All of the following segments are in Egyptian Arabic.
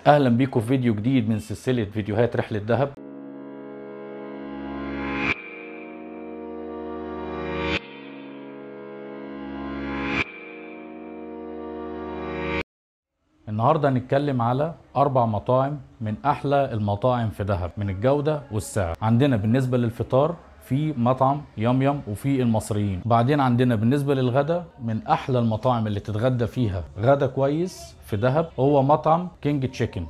اهلا بيكم في فيديو جديد من سلسله فيديوهات رحله دهب النهارده هنتكلم على اربع مطاعم من احلى المطاعم في دهب من الجوده والسعر عندنا بالنسبه للفطار في مطعم يم يم وفي المصريين وبعدين عندنا بالنسبه للغدا من احلى المطاعم اللي تتغدى فيها غدا كويس في دهب هو مطعم كينج تشيكن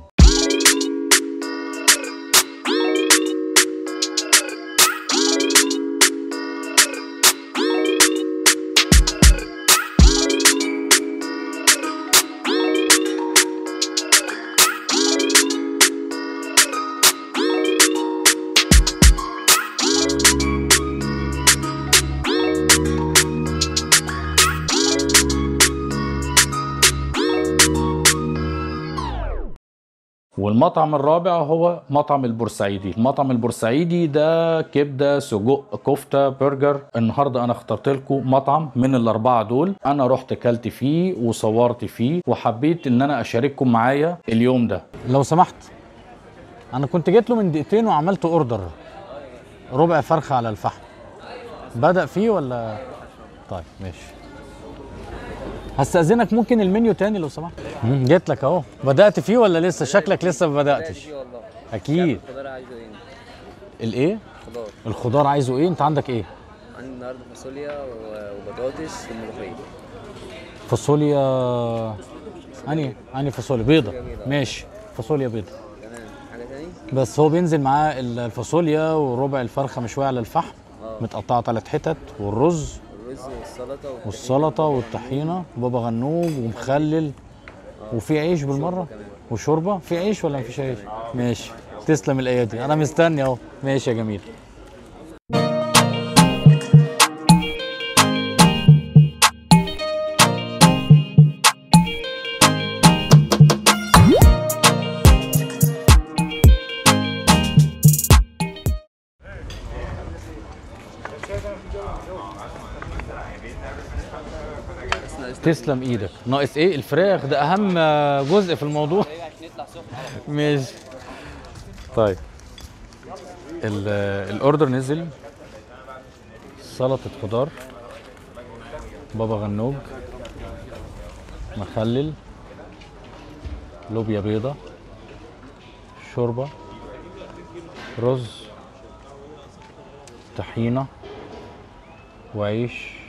والمطعم الرابع هو مطعم البورسعيدي المطعم البورسعيدي ده كبده سجق كفته برجر النهارده انا اخترت لكم مطعم من الاربعه دول انا رحت كلت فيه وصورت فيه وحبيت ان انا اشارككم معايا اليوم ده لو سمحت انا كنت جيت له من دقيقتين وعملت اوردر ربع فرخه على الفحم بدأ فيه ولا طيب ماشي هستأذنك ممكن المنيو تاني لو سمحت مم، جيت لك اهو بدأت فيه ولا لسه شكلك لسه ما بدأتش والله اكيد الخضار عايزه ايه؟ الايه خضار الخضار عايزه ايه انت عندك ايه عندي النهارده فاصوليا و- وبطاطس وملوخيه فاصوليا اني اني فاصوليا بيضه ماشي فاصوليا بيضه تمام حاجه تاني؟ بس هو بينزل معاه ال- الفاصوليا وربع الفرخه مشويه على الفحم اه متقطعه ثلاث حتت والرز الرز والسلطه والسلطه والطحينه وبابا غنوج ومخلل وفي عيش بالمره كمان. وشوربه في عيش ولا مفيش عيش ماشي تسلم الايادي انا مستني اهو ماشي يا جميل تسلم ايدك ناقص ايه الفراخ ده اهم جزء في الموضوع ماشي طيب ال- الاوردر نزل سلطه خضار بابا غنوج مخلل لوبيا بيضه شوربه رز طحينه وعيش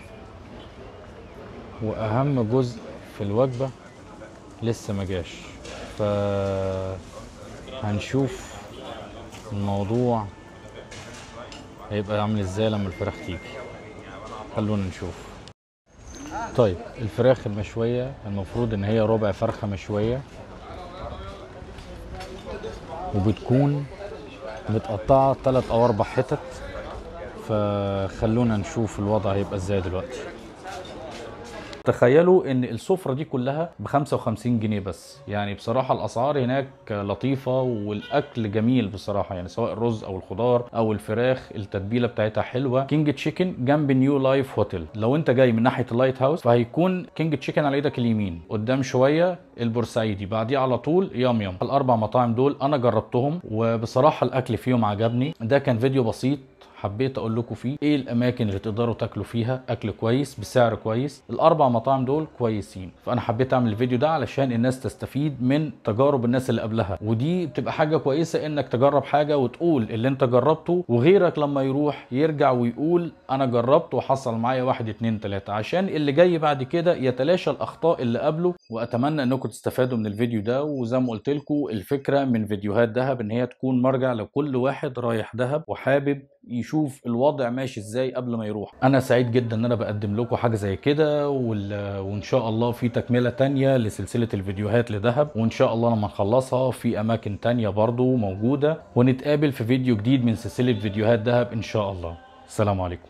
واهم جزء في الوجبه لسه ما جاش ف هنشوف الموضوع هيبقى عامل ازاي لما الفراخ تيجي خلونا نشوف طيب الفراخ المشويه المفروض ان هي ربع فرخه مشويه وبتكون متقطعه ثلاث او اربع حتت فخلونا نشوف الوضع هيبقى ازاي دلوقتي تخيلوا ان السفره دي كلها ب 55 جنيه بس يعني بصراحه الاسعار هناك لطيفه والاكل جميل بصراحه يعني سواء الرز او الخضار او الفراخ التتبيله بتاعتها حلوه كينج تشيكن جنب نيو لايف هوتيل لو انت جاي من ناحيه اللايت هاوس فهيكون كينج تشيكن على ايدك اليمين قدام شويه البورسعيدي بعديه على طول يام يام الاربع مطاعم دول انا جربتهم وبصراحه الاكل فيهم عجبني ده كان فيديو بسيط حبيت اقول لكم فيه ايه الاماكن اللي تقدروا تاكلوا فيها اكل كويس بسعر كويس الاربع مطاعم دول كويسين فانا حبيت اعمل الفيديو ده علشان الناس تستفيد من تجارب الناس اللي قبلها ودي بتبقى حاجه كويسه انك تجرب حاجه وتقول اللي انت جربته وغيرك لما يروح يرجع ويقول انا جربت وحصل معايا واحد اتنين تلاته عشان اللي جاي بعد كده يتلاشى الاخطاء اللي قبله واتمنى انكم تستفادوا من الفيديو ده وزي ما قلت لكم الفكره من فيديوهات دهب ان هي تكون مرجع لكل واحد رايح دهب وحابب يشوف الوضع ماشي ازاي قبل ما يروح انا سعيد جدا ان انا بقدم لكم حاجه زي كده وال... وان شاء الله في تكمله تانية لسلسله الفيديوهات لدهب وان شاء الله لما نخلصها في اماكن تانية برضو موجوده ونتقابل في فيديو جديد من سلسله فيديوهات دهب ان شاء الله السلام عليكم